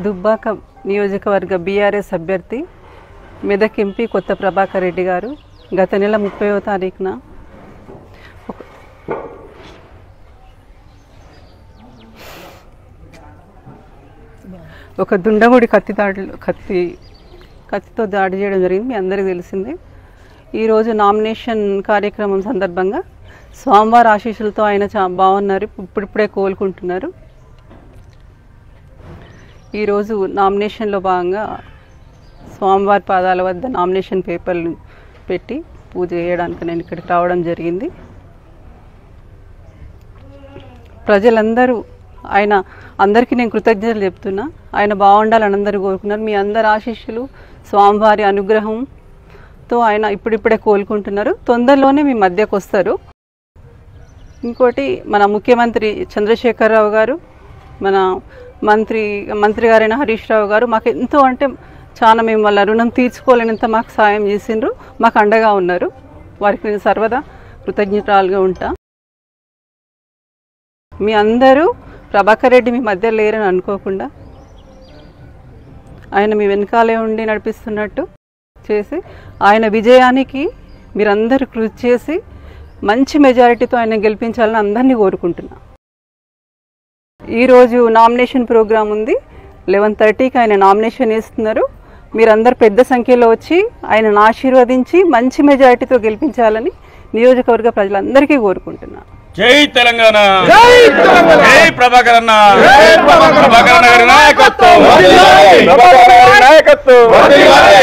దుబ్బాక నియోజకవర్గ బీఆర్ఎస్ అభ్యర్థి మెదక్ ఎంపీ కొత్త ప్రభాకర్ రెడ్డి గారు గత నెల ముప్పైవ తారీఖున ఒక- ఒక దుండగుడి కత్తి దాడులు కత్తి కత్తితో దాడి చేయడం జరిగింది మీ అందరికీ తెలిసిందే ఈరోజు నామినేషన్ కార్యక్రమం సందర్భంగా స్వామివారి ఆశీస్సులతో ఆయన చా బాగున్నారు ఇప్పుడిప్పుడే కోలుకుంటున్నారు ఈరోజు నామినేషన్లో భాగంగా స్వామివారి పాదాల వద్ద నామినేషన్ పేపర్లు పెట్టి పూజ చేయడానికి నేను ఇక్కడికి రావడం జరిగింది ప్రజలందరూ ఆయన అందరికీ నేను కృతజ్ఞతలు చెప్తున్నా ఆయన బాగుండాలని అందరూ కోరుకున్నారు మీ అందరి ఆశీస్సులు స్వామివారి అనుగ్రహంతో ఆయన ఇప్పుడిప్పుడే కోలుకుంటున్నారు తొందరలోనే మీ మధ్యకు వస్తారు ఇంకోటి మన ముఖ్యమంత్రి చంద్రశేఖరరావు గారు మన మంత్రి మంత్రి గారైన హరీష్ రావు గారు మాకు ఎంతో అంటే చాలా మేము వాళ్ళ రుణం తీర్చుకోలేనంత మాకు సాయం చేసిండ్రు మాకు అండగా ఉన్నారు వారికి నేను సర్వదా కృతజ్ఞతలుగా ఉంటా మీ అందరూ ప్రభాకర్ రెడ్డి మీ మధ్య లేరని అనుకోకుండా ఆయన మీ వెనకాలే ఉండి నడిపిస్తున్నట్టు చేసి ఆయన విజయానికి మీరందరూ కృషి చేసి మంచి మెజారిటీతో ఆయన గెలిపించాలని అందరినీ కోరుకుంటున్నా ఈరోజు నామినేషన్ ప్రోగ్రాం ఉంది లెవెన్ థర్టీకి ఆయన నామినేషన్ వేస్తున్నారు మీరందరూ పెద్ద సంఖ్యలో వచ్చి ఆయనను ఆశీర్వదించి మంచి మెజారిటీతో గెలిపించాలని నియోజకవర్గ ప్రజలందరికీ కోరుకుంటున్నా జై తెలంగాణ జై ప్రభాకర్ అన్న ప్రభాకర్ అన్న గారి నాయకత్వం నాయకత్వం